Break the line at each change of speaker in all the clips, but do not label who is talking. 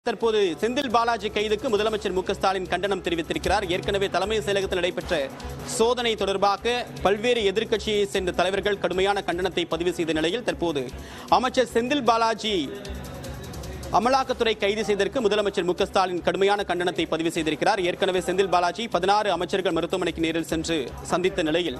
தற்போது செந்தில் பாலாஜி கைதுக்கு முதலமைச்சர் மு க ஸ்டாலின் கண்டனம் தெரிவித்திருக்கிறார் ஏற்கனவே தலைமை செயலகத்தில் நடைபெற்ற சோதனை தொடர்பாக பல்வேறு எதிர்க்கட்சியை சேர்ந்த தலைவர்கள் கடுமையான கண்டனத்தை பதிவு செய்த நிலையில் தற்போது அமைச்சர் செந்தில் பாலாஜி அமலாக்கத்துறை கைது செய்ததற்கு முதலமைச்சர் மு க ஸ்டாலின் கடுமையான கண்டனத்தை பதிவு செய்திருக்கிறார் ஏற்கனவே செந்தில் பாலாஜி பதினாறு அமைச்சர்கள் மருத்துவமனைக்கு நேரில் சென்று சந்தித்த நிலையில்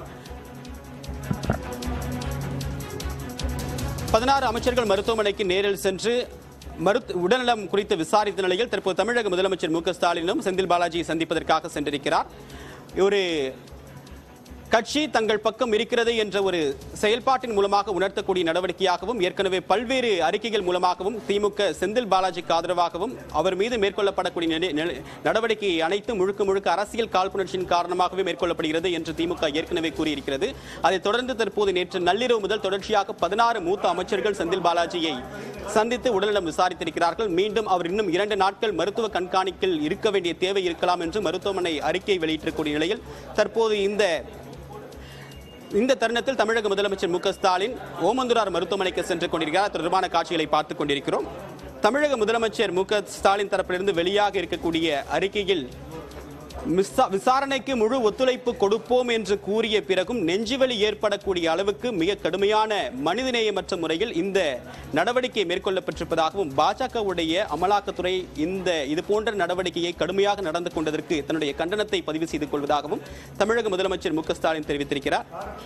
பதினாறு அமைச்சர்கள் மருத்துவமனைக்கு நேரில் சென்று மருத்து உடல்நலம் குறித்து விசாரித்த நிலையில் தற்போது தமிழக முதலமைச்சர் மு க ஸ்டாலினும் செந்தில் பாலாஜியை சந்திப்பதற்காக சென்றிருக்கிறார் ஒரு கட்சி தங்கள் பக்கம் இருக்கிறது என்ற ஒரு செயல்பாட்டின் மூலமாக உணர்த்தக்கூடிய நடவடிக்கையாகவும் ஏற்கனவே பல்வேறு அறிக்கைகள் மூலமாகவும் திமுக செந்தில் பாலாஜிக்கு ஆதரவாகவும் அவர் மீது மேற்கொள்ளப்படக்கூடிய நிலை- நிலை- நடவடிக்கை அனைத்தும் முழுக்க முழுக்க அரசியல் காழ்ப்புணர்ச்சியின் காரணமாகவே மேற்கொள்ளப்படுகிறது என்று திமுக ஏற்கனவே கூறியிருக்கிறது அதைத் தொடர்ந்து தற்போது நேற்று நள்ளிரவு முதல் தொடர்ச்சியாக பதினாறு மூத்த அமைச்சர்கள் செந்தில் பாலாஜியை சந்தித்து உடல்நலம் விசாரித்திருக்கிறார்கள் மீண்டும் அவர் இன்னும் இரண்டு நாட்கள் மருத்துவ கண்காணிப்பில் இருக்க வேண்டிய தேவை இருக்கலாம் என்று மருத்துவமனை அறிக்கை வெளியிட்டிருக்கூடிய நிலையில் தற்போது இந்த இந்த தருணத்தில் தமிழக முதலமைச்சர் மு க ஸ்டாலின் ஓமந்துரார் மருத்துவமனைக்கு சென்று கொண்டிருக்கிறார் அது தொடர்பான காட்சிகளை பார்த்துக் கொண்டிருக்கிறோம் தமிழக முதலமைச்சர் மு க ஸ்டாலின் தரப்பிலிருந்து வெளியாக இருக்கக்கூடிய அறிக்கையில் மிசா- விசாரணைக்கு முழு ஒத்துழைப்பு கொடுப்போம் என்று கூறிய பிறகும் நெஞ்சுவலி ஏற்படக்கூடிய அளவுக்கு மிக கடுமையான மனிதநேயமற்ற முறையில் இந்த நடவடிக்கை மேற்கொள்ளப்பட்டிருப்பதாகவும் பாஜகவுடைய அமலாக்கத்துறை இந்த இது போன்ற நடவடிக்கையை கடுமையாக நடந்து கொண்டதற்கு தன்னுடைய கண்டனத்தை பதிவு செய்து கொள்வதாகவும் தமிழக முதலமைச்சர் மு க ஸ்டாலின் தெரிவித்திருக்கிறார்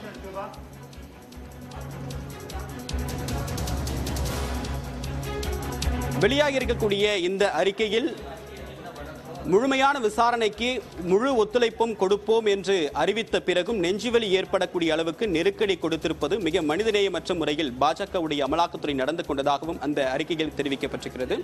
வெளியாகி இருக்கக்கூடிய இந்த அறிக்கையில் முழுமையான விசாரணைக்கு முழு ஒத்துழைப்பும் கொடுப்போம் என்று அறிவித்த பிறகும் நெஞ்சுவலி ஏற்படக்கூடிய அளவுக்கு நெருக்கடி கொடுத்திருப்பது மிக மனிதநேயமற்ற முறையில் பாஜகவுடைய அமலாக்கத்துறை நடந்து கொண்டதாகவும் அந்த அறிக்கையில் தெரிவிக்கப்பட்டிருக்கிறது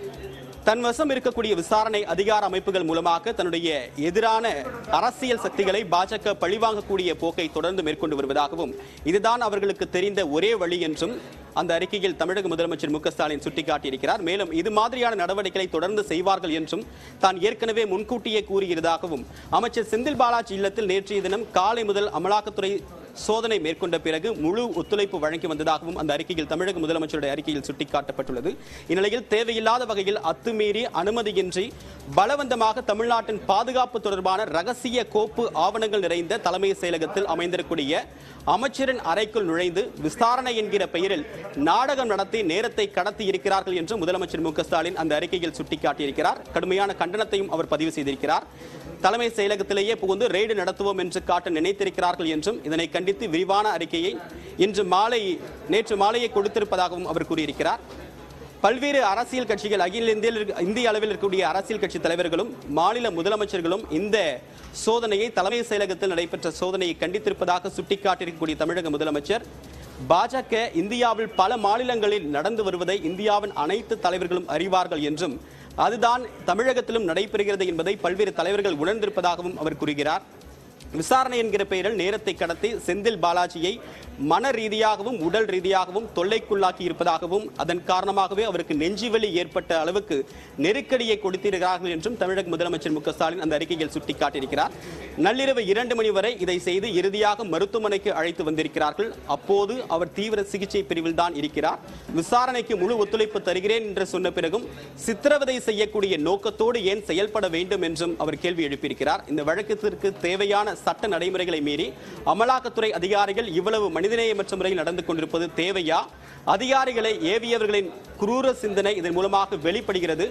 தன் வசம் இருக்கக்கூடிய விசாரணை அதிகார அமைப்புகள் மூலமாக தன்னுடைய எதிரான அரசியல் சக்திகளை பாஜக பழிவாங்கக்கூடிய போக்கை தொடர்ந்து மேற்கொண்டு வருவதாகவும் இதுதான் அவர்களுக்கு தெரிந்த ஒரே வழி என்றும் அந்த அறிக்கையில் தமிழக முதலமைச்சர் மு க ஸ்டாலின் சுட்டிக்காட்டியிருக்கிறார் மேலும் இது மாதிரியான நடவடிக்கைகளை தொடர்ந்து செய்வார்கள் என்றும் தான் ஏற்கனவே முன்கூட்டியே கூறியிருந்ததாகவும் அமைச்சர் செந்தில் பாலாஜி இல்லத்தில் நேற்றைய தினம் காலை முதல் அமலாக்கத்துறை சோதனை மேற்கொண்ட பிறகு முழு ஒத்துழைப்பு வழங்கி வந்ததாகவும் அந்த அறிக்கையில் தமிழக முதலமைச்சருடைய அறிக்கையில் சுட்டிக்காட்டப்பட்டுள்ளது இந்நிலையில் தேவையில்லாத வகையில் அத்துமீறி அனுமதியின்றி பலவந்தமாக தமிழ்நாட்டின் பாதுகாப்பு தொடர்பான ரகசிய கோப்பு ஆவணங்கள் நிறைந்த தலைமை செயலகத்தில் அமைந்திருக்கூடிய அமைச்சரின் அறைக்குள் நுழைந்து விசாரணை என்கிற பெயரில் நாடகம் நடத்தி நேரத்தை கடத்தி இருக்கிறார்கள் என்று முதலமைச்சர் மு க ஸ்டாலின் அந்த அறிக்கையில் சுட்டிக்காட்டியிருக்கிறார் கடுமையான கண்டனத்தையும் அவர் பதிவு செய்திருக்கிறார் தலைமை செயலகத்திலேயே புகுந்து ரெய்டு நடத்துவோம் என்று காட்ட நினைத்திருக்கிறார்கள் என்றும் இதனை கண்டித்து விரிவான அறிக்கையை இன்று மாலை நேற்று மாலையை கொடுத்திருப்பதாகவும் அவர் கூறியிருக்கிறார் பல்வேறு அரசியல் கட்சிகள் அகில இந்திய இந்திய அளவில் இருக்கக்கூடிய அரசியல் கட்சி தலைவர்களும் மாநில முதலமைச்சர்களும் இந்த சோதனையை தலைமை செயலகத்தில் நடைபெற்ற சோதனையை கண்டித்திருப்பதாக சுட்டிக்காட்டியிருக்கக்கூடிய தமிழக முதலமைச்சர் பாஜக இந்தியாவில் பல மாநிலங்களில் நடந்து வருவதை இந்தியாவின் அனைத்து தலைவர்களும் அறிவார்கள் என்றும் அதுதான் தமிழகத்திலும் நடைபெறுகிறது என்பதை பல்வேறு தலைவர்கள் உணர்ந்திருப்பதாகவும் அவர் கூறுகிறார் விசாரணை என்கிற பெயரில் நேரத்தை கடத்தி செந்தில் பாலாஜியை மன ரீதியாகவும் உடல் ரீதியாகவும் தொல்லைக்குள்ளாக்கி இருப்பதாகவும் அதன் காரணமாகவே அவருக்கு நெஞ்சுவலி ஏற்பட்ட அளவுக்கு நெருக்கடியை கொடுத்திருக்கிறார்கள் என்றும் தமிழக முதலமைச்சர் மு க ஸ்டாலின் அந்த அறிக்கையில் சுட்டிக்காட்டியிருக்கிறார் நள்ளிரவு இரண்டு மணி வரை இதை செய்து இறுதியாக மருத்துவமனைக்கு அழைத்து வந்திருக்கிறார்கள் அப்போது அவர் தீவிர சிகிச்சை பிரிவில் தான் இருக்கிறார் விசாரணைக்கு முழு ஒத்துழைப்பு தருகிறேன் என்று சொன்ன பிறகும் சித்திரவதை செய்யக்கூடிய நோக்கத்தோடு ஏன் செயல்பட வேண்டும் என்றும் அவர் கேள்வி எழுப்பியிருக்கிறார் இந்த வழக்கத்திற்கு தேவையான சட்ட நடைமுறைகளை மீறி அமலாக்கத்துறை அதிகாரிகள் இவ்வளவு மனிதநேயமற்ற முறையில் நடந்து கொண்டிருப்பது தேவையா அதிகாரிகளை ஏவியவர்களின் குரூர சிந்தனை இதன் மூலமாக வெளிப்படுகிறது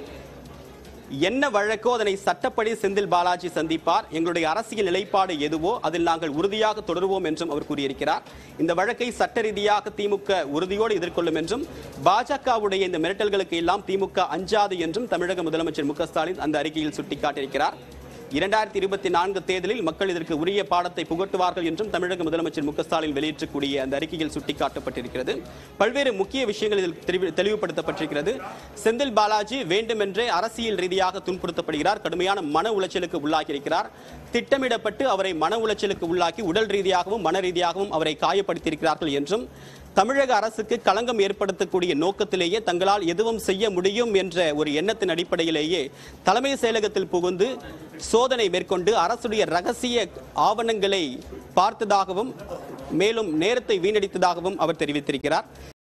என்ன வழக்கோ அதனை சட்டப்படி செந்தில் பாலாஜி சந்திப்பார் எங்களுடைய அரசியல் நிலைப்பாடு எதுவோ அதில் நாங்கள் உறுதியாக தொடருவோம் என்றும் அவர் கூறியிருக்கிறார் இந்த வழக்கை சட்ட ரீதியாக திமுக உறுதியோடு எதிர்கொள்ளும் என்றும் பாஜகவுடைய இந்த மிரட்டல்களுக்கு எல்லாம் திமுக அஞ்சாது என்றும் தமிழக முதலமைச்சர் மு க ஸ்டாலின் அந்த அறிக்கையில் சுட்டிக்காட்டியிருக்கிறார் இரண்டாயிரத்தி இருபத்தி நான்கு தேர்தலில் மக்கள் இதற்கு உரிய பாடத்தை புகட்டுவார்கள் என்றும் தமிழக முதலமைச்சர் மு க ஸ்டாலின் வெளியிட்டக்கூடிய அந்த அறிக்கையில் சுட்டிக்காட்டப்பட்டிருக்கிறது பல்வேறு முக்கிய விஷயங்கள் இதில் தெளிவு- தெளிவுபடுத்தப்பட்டிருக்கிறது செந்தில் பாலாஜி வேண்டுமென்றே அரசியல் ரீதியாக துன்புறுத்தப்படுகிறார் கடுமையான மன உளைச்சலுக்கு உள்ளாகியிருக்கிறார் திட்டமிடப்பட்டு அவரை மன உளைச்சலுக்கு உள்ளாக்கி உடல் ரீதியாகவும் மன ரீதியாகவும் அவரை காயப்படுத்தியிருக்கிறார்கள் என்றும் தமிழக அரசுக்கு களங்கம் ஏற்படுத்தக்கூடிய நோக்கத்திலேயே தங்களால் எதுவும் செய்ய முடியும் என்ற ஒரு எண்ணத்தின் அடிப்படையிலேயே தலைமை செயலகத்தில் புகுந்து சோதனை மேற்கொண்டு அரசுடைய ரகசிய ஆவணங்களை பார்த்ததாகவும் மேலும் நேரத்தை வீணடித்ததாகவும் அவர் தெரிவித்திருக்கிறார்